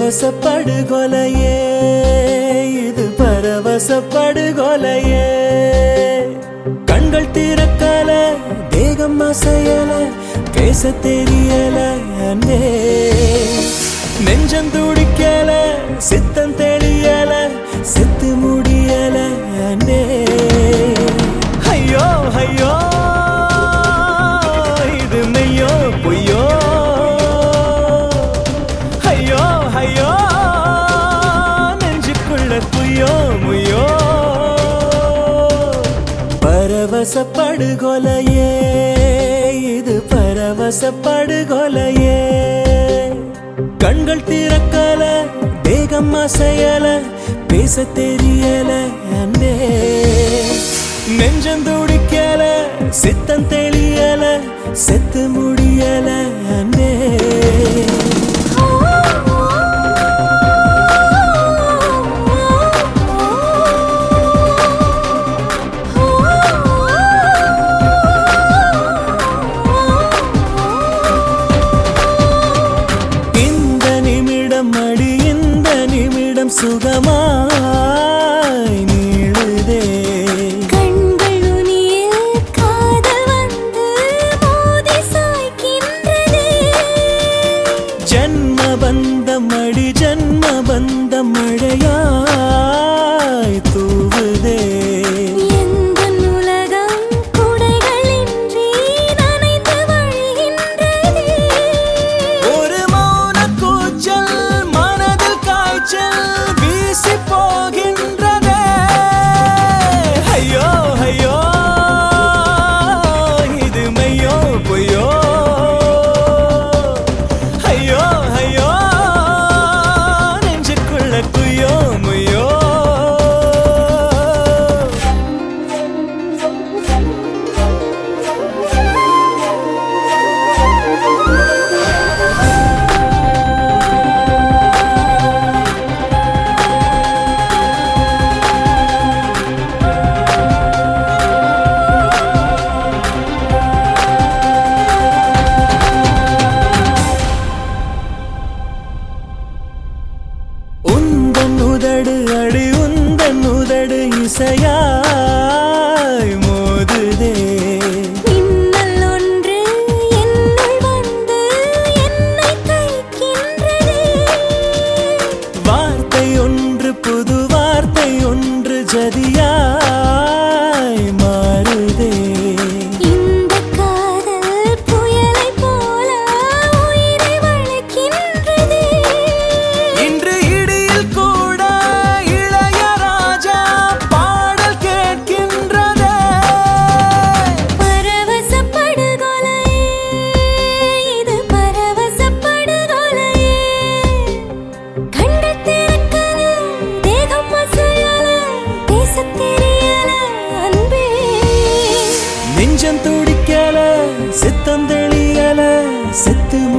பரவச படுகொலையே இது பரவச படுகொலையே கண்கள் திறக்கல தேகம் அசையல பேச தெரியல அன்பே நெஞ்சம் துடிக்கல சித்தம் தெளியல செத்து முடியல அன்பே ஐயோ ஐயோ இது மெய்யோ பொய்யோ ஐயோ ஐயோ நெஞ்சுக்குள்ள குய்யோ முய்யோ பரவச படுகொலையே இது பரவச படுகொலையே கண்கள் திறக்கல தேகம் அசையல பேச தெரியல அன்பே நெஞ்சம் துடிக்கல சித்தம் தெளியல செத்து முடியல அன்பே இந்த நிமிடம் அடி இந்த நிமிடம் சுகமாய் நீளுதே கண்கள் நுனியில் காதல் வந்து மோதி சாய்க்கின்றதே ஜன்ம பந்தம் அடி ஜன்ம பந்தம் மழையாய் தூவுதே எந்தன் உலகம் குடைகளின்றி நனைந்து வழிகின்றதே ஒரு மௌன கூச்சல் மனதில் காய்ச்சல் வீசி போகின்றதே ஐயோ ஐயோ இது மையோ பொய்யோ ஐயோ ஐயோ நெஞ்சுக்குள்ள குய்யோ முய்யோ உந்தன் உதடு அடி உந்தன் உதடு இசையாய் மோதுதே மின்னல் ஒன்று என்னுள் வந்து என்னை தைக்கின்றதே வார்த்தை ஒன்று புது வார்த்தை ஒன்று ஜதியாய் மாறுதே இந்த காதல் புயலைப் போல உயிரை வளைக்கின்றதே இன்று இடியில் கூட இளையராஜா பாடல் கேட்கின்றதே பரவச படுகொலையே இது பரவச படுகொலையே கண்கள் திறக்கல தேகம் அசையல பேசத் தெரியல அன்பே நெஞ்சம் துடிக்கல சித்தம் தெளியல செத்து